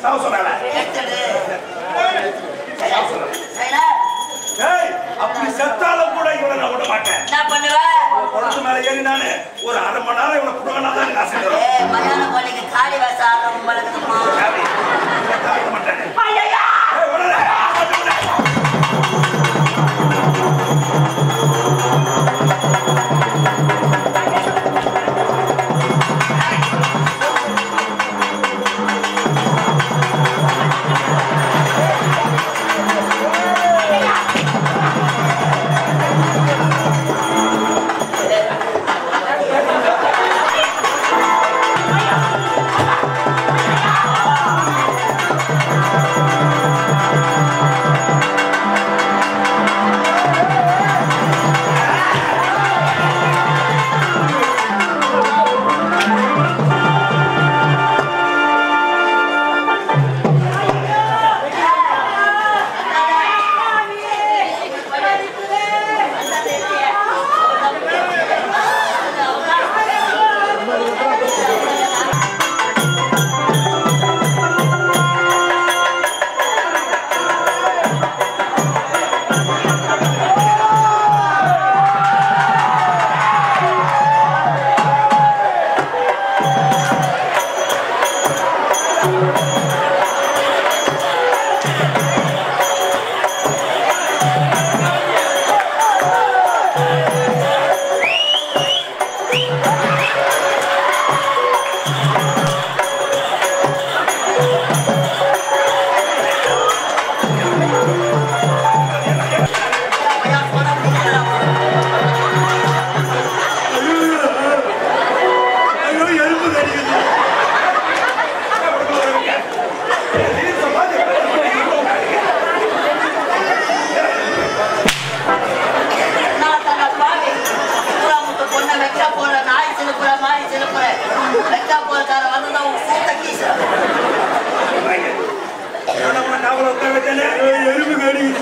சாவ சொன்னால எடுத்துடு சாவ சொன்னால சைலர் ஏய் அப்படி செத்தாலும் கூட இவனை நான் விட மாட்டேன் என்ன பண்ணுவ குளத்து மேல ஏறி நானு ஒரு அரை மணி நேரம் இவனை புடுங்கினா தான் எனக்கு ஆசை தரும் ஏ மயான பள்ளிக்கு காளி வேச ஆடுறவங்க பழக்கணுமா சாமி, இவனை தாக்க மாட்டேன் ஏய், விடல. ஆமாட்டு விட. ஐயோ, எறும்பு கடிக்குது. என்ன படுக்க வரீங்க? ஏய், நீர் சமாதி எப்படி பண்ணீங்க? இவ்வளவு கடிக்குது. நான் தன்னை பாவி பூரா முட்டு பொண்ணை வைக்க போற நாய் சிலுப்புற நாய் சிலுப்புற வைக்க போறக்கார வந்து உன் சூத்த கீசு வாங்க. இவனை உன்னை காவல உட்கார வச்சேனே. ஏய், எறும்பு கடிக்குது.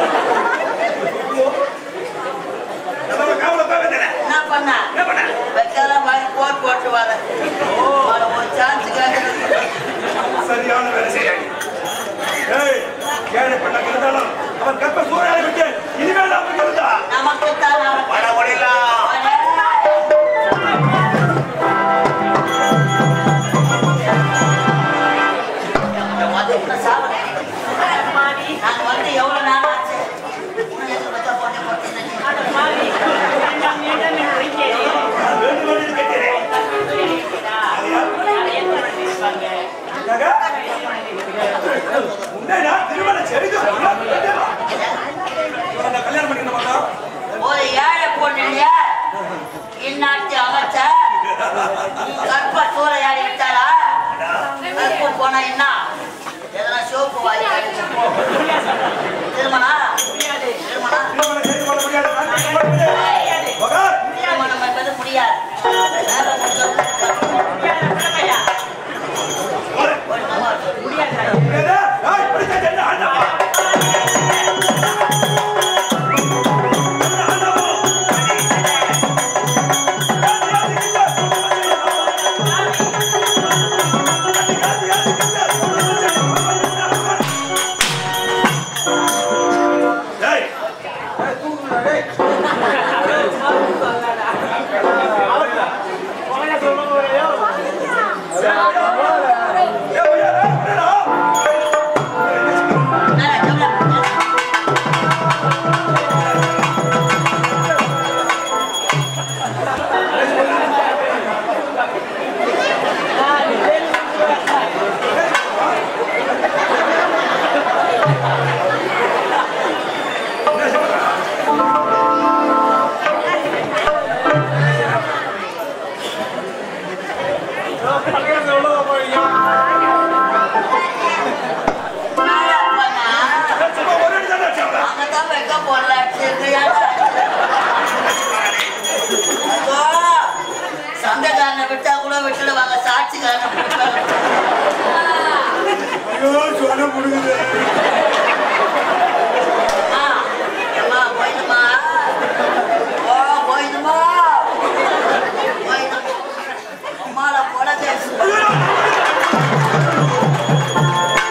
நம்ம காவல உட்கார வச்சேனே. என்ன பண்ண என்ன பண்ண? வைக்கிற மாதிரி போட் போட்டு வர அவனை ஒரு சான்ஸ் கேட்டு சரியான வேலை செய்யாடி. ஏய், ஏழை பெண்ணாக இருந்தாலும் அவன் கற்ப சூறையாடி விட்டு இனிமேல் அப்படி இருந்தா நமக்கு தான் அவன் பட ஒடிலாம் நாங்க வந்து எவ்வளவு நேரம் ஆச்சு உன்னை எதிர்பார்த்தா போட்டே போட்டேன் வேண்டு வேண்டு கேட்கிறேன் உன்னை திருமண செடிக்கு கல்யாணம் பண்ணிக்க மாட்டோம் ஒரு ஏழை பொண்ணு இல்லையா இந்நாட்டு அமைச்சர் கற்ப சூறையாடி விட்டாரா கற்பு போனா என்ன எதனா சோப்பு வாங்கி கட்டிட்டு திருமணம் திருமணம் திருமண செய்து கொள்ள முடியாது நான் செய்து கொள்ள முடியாது. மகன், திருமணம் என்பது முடியாது வேலை முடிஞ்சவங்க ஒரு, ஒரு நம்ம ஒரு ஏதா, ஏய், பிடிச்ச என்ன ஆண்டவா? என்ன ஆண்டவா? ஏய், ஏய், ஐயா, ஏய், என்னடா? சும்மா ஒரு அடி தானே அடிச்சாங்களா? அங்கதான் வைக்க போடல சந்தைக்காரனை விட்டா கூட விட்டுடுவாங்க சாட்சிக்காரனை விட்டுடுவாங்க ஐயோ, சொன்ன புடுங்குது. அம்மா, அம்மா, போயிடுமா? ஓ, போயிடுமா? போயிடுமா? அம்மால போல பேசு. ஐயோ,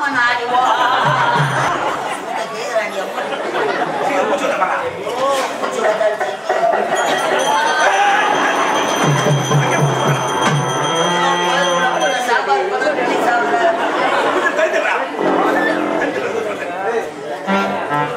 நாடி ஓ சூத்த கேக்குறாண்டி அம்மா சீக்கிரம் மூச்சு விட பாரா. ஓ மூச்சு வந்தாரு சாப்பாடு பண்ண வெளியே சாப்பிடுற மூச்சு கழுத்துடா. கழுத்துல இருந்து சொல்றேன்.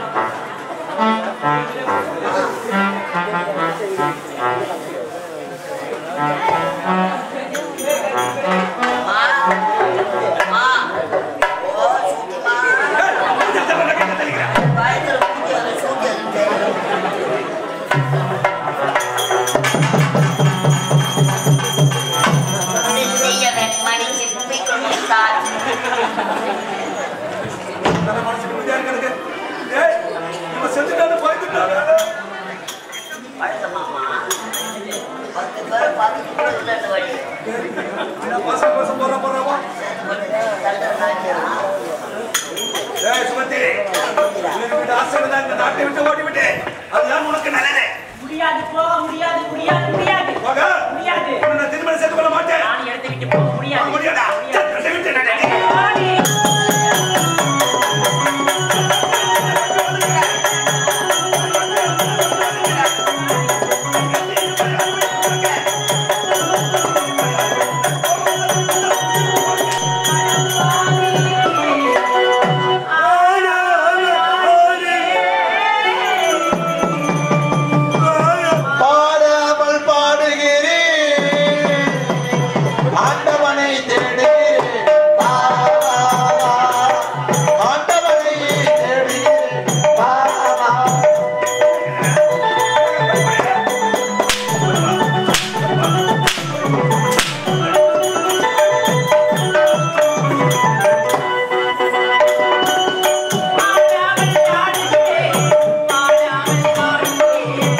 மா மா ஓ சூத்திமா ஏய், மூச்சு தரல, கையை தள்ளிக்கிறேன். பயத்துல குட்டி வந்து சூத்தி வந்து செய்ய மணிக்கு கும்பிக்கொண்டு தான் நம்ம மனசு நிம்மதியா இருக்கு எனக்கு. ஏய், இவன் செத்துட்டான்னு பயந்துட்டானே. பத்து பேரை பார்த்துட்டு கூட இல்லைன்னு வழி என்ன பசங்க பசங்க போறா போறாவா? ஏய், சுமதி, உனக்கு இந்த ஆசைகள் தான் இந்த நாட்டை விட்டு ஓடி விட்டு. அதுதான் உனக்கு நல்லது. முடியாது போக முடியாது முடியாது முடியாது போக. முடியாது உன்னை நான் திருமணம் செய்து கொள்ள மாட்டேன். நான் இடத்தை விட்டு போக போக முடியாது முடியாதா? சரி, அதை விட்டு நான் நினைக்கிறேன். ஆடி. பாடாமல் பாடுகிறேன் ஆண்டவனை தேடுகிறேன் வா, வா, வா. ஆண்டவனை தேடுகிறேன் வா, வா. ஆடாமல் ஆடுகிறேன். ஆடாமல் ஆடுகிறேன்.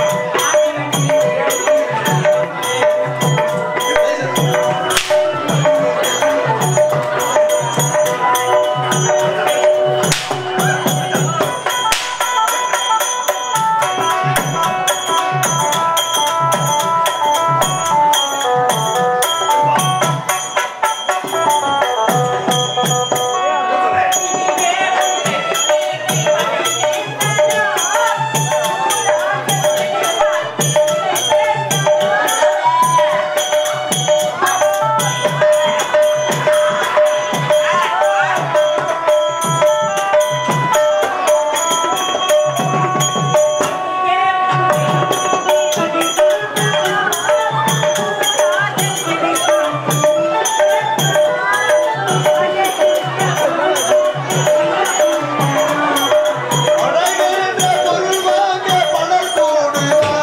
அழகின்ற பொருள் வாங்க பணம் போடுவா.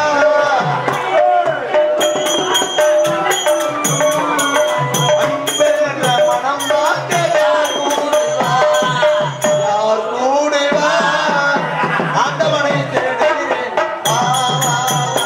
அன்பென்ற மனம் வாங்க யார் கூடுவா? யார் கூடுவா? ஆண்டவனை தேடுகிறேன் வா, வா, வா.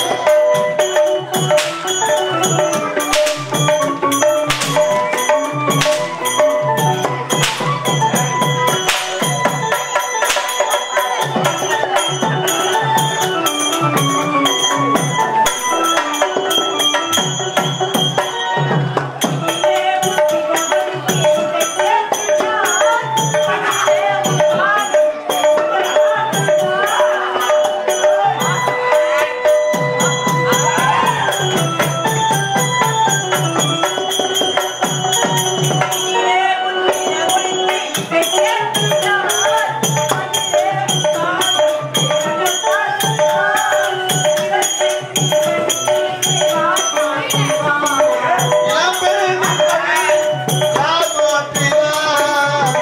இளம்பெண் யார் மாற்றினார்?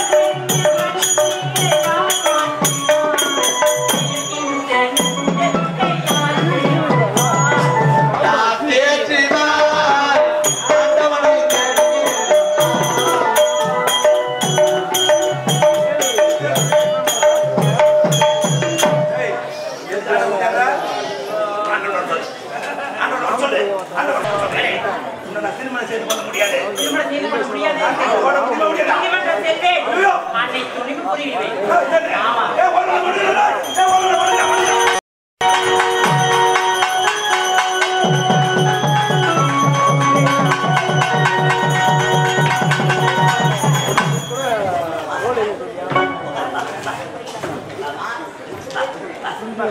யார் தேற்றினார்? ஆண்டவனை தேடுகிறேன் ஏய், எதுக்காக விட்டாங்க? ஆண்டவனோட சொல்லு. ஆண்டவனோட சொல்லு. ஆண்டவனோட சொல்லு. உன்னை நான் திருமணம் செய்து கொள்ள முடியாது திருமணம் செய்து கொள்ள முடியாது ஓட முடியுமா முடியாதா? நீதிமன்றம் செல்வேன் ஐயோ! அன்னை துணிவு கூறிடுவேன் ஏய், என்ன? ஆமா. ஏய், ஓடுடா, ஓடுடா, ஏய், ஓடுடா, ஓடுடா, ஓடுடா.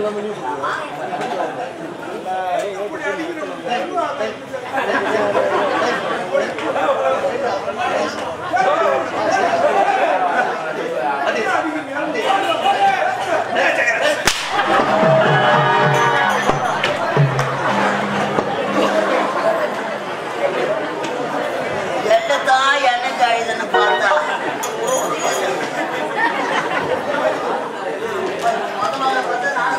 எள்ளத்தான் எண்ணெய் கழுதுன்னு பார்த்தா முதல்ல வந்து நானும்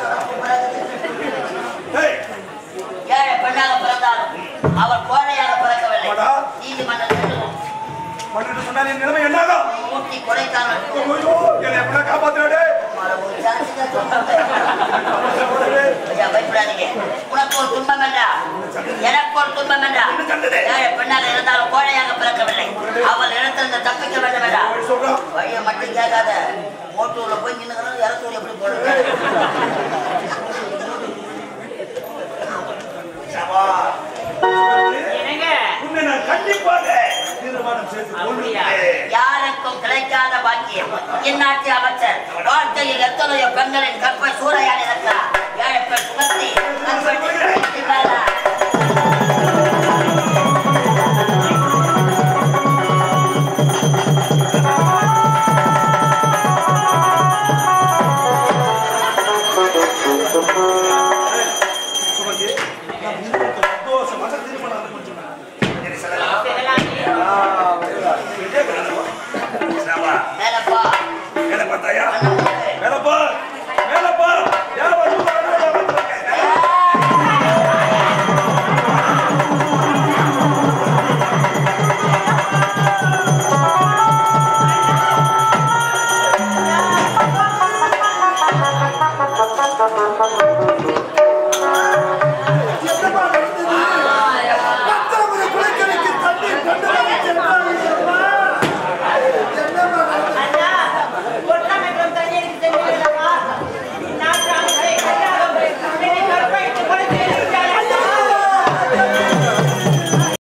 ஏய், ஏழை பெண்ணாக பிறந்தாலும் அவர் கோழையாக பிறக்கவில்லை அடா. நீதிமன்றத்தில் மன்னிட்டு சொன்னால் என் நிலைமை என்னாகும் ஊட்டி கொடைக்கானல் ஐயோ, என்னை எப்படா காப்பாத்துறாடே ஒரு சாட்சிக்கு சொல்றேன். ஐயா, பயப்படாதீங்க உனக்கு ஒரு துன்பம் வேண்டா எனக்கு ஒரு துன்பம் வேண்டா ஏழை பெண்ணாக இருந்தாலும் கோழையாக பிறக்கவில்லை அவள் இடத்திலிருந்து தப்பிக்க வேண்டும் வேண்டாம் சொல்றான் வழியை மட்டும் கேட்காத ஓட்டூர்ல போய் நின்னுக்கிறது இறத்தூர் எப்படி போடுறது சவா. என்னங்க உன்னை நான் கண்டிப்பாக தீர்மானம் செய்து அப்படியா? கொள்ளுகிறேன். யாருக்கும் கிடைக்காத பாக்கியம் இந்நாட்டு அமைச்சர் வாழ்க்கையில் எத்தனையோ பெண்களின் கற்பை